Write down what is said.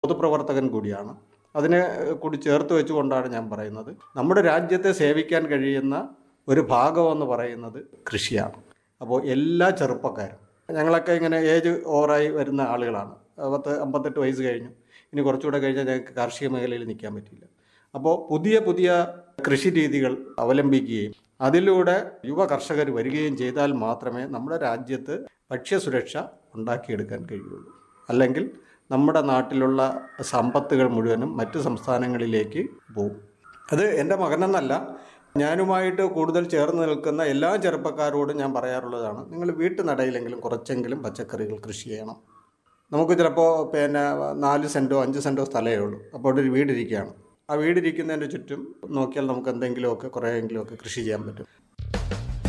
പൊതുപ്രവർത്തകൻ കൂടിയാണ് അതിനെ കൂടി ചേർത്ത് വെച്ചുകൊണ്ടാണ് ഞാൻ പറയുന്നത് നമ്മുടെ രാജ്യത്തെ സേവിക്കാൻ കഴിയുന്ന ഒരു ഭാഗമെന്ന് പറയുന്നത് കൃഷിയാണ് അപ്പോൾ എല്ലാ ചെറുപ്പക്കാരും ഞങ്ങളൊക്കെ ഇങ്ങനെ ഏജ് ഓവറായി വരുന്ന ആളുകളാണ് പത്ത് അമ്പത്തെട്ട് വയസ്സ് കഴിഞ്ഞു ഇനി കുറച്ചുകൂടെ കഴിഞ്ഞാൽ ഞങ്ങൾക്ക് കാർഷിക മേഖലയിൽ നിൽക്കാൻ പറ്റില്ല അപ്പോൾ പുതിയ പുതിയ കൃഷി രീതികൾ അവലംബിക്കുകയും അതിലൂടെ യുവ കർഷകർ വരികയും ചെയ്താൽ മാത്രമേ നമ്മുടെ രാജ്യത്ത് ഭക്ഷ്യസുരക്ഷ ഉണ്ടാക്കിയെടുക്കാൻ കഴിയുള്ളൂ അല്ലെങ്കിൽ നമ്മുടെ നാട്ടിലുള്ള സമ്പത്തുകൾ മുഴുവനും മറ്റ് സംസ്ഥാനങ്ങളിലേക്ക് പോകും അത് എൻ്റെ മകനെന്നല്ല ഞാനുമായിട്ട് കൂടുതൽ ചേർന്ന് നിൽക്കുന്ന എല്ലാ ചെറുപ്പക്കാരോടും ഞാൻ പറയാറുള്ളതാണ് നിങ്ങൾ വീട്ടുനടയിലെങ്കിലും കുറച്ചെങ്കിലും പച്ചക്കറികൾ കൃഷി ചെയ്യണം നമുക്ക് ചിലപ്പോൾ പിന്നെ നാല് സെൻറ്റോ അഞ്ച് സെൻറ്റോ സ്ഥലമേ ഉള്ളൂ അപ്പോൾ അവിടെ ഒരു വീടിരിക്കുകയാണ് ആ വീടിരിക്കുന്നതിൻ്റെ ചുറ്റും നോക്കിയാൽ നമുക്ക് എന്തെങ്കിലുമൊക്കെ കുറേയെങ്കിലുമൊക്കെ കൃഷി ചെയ്യാൻ പറ്റും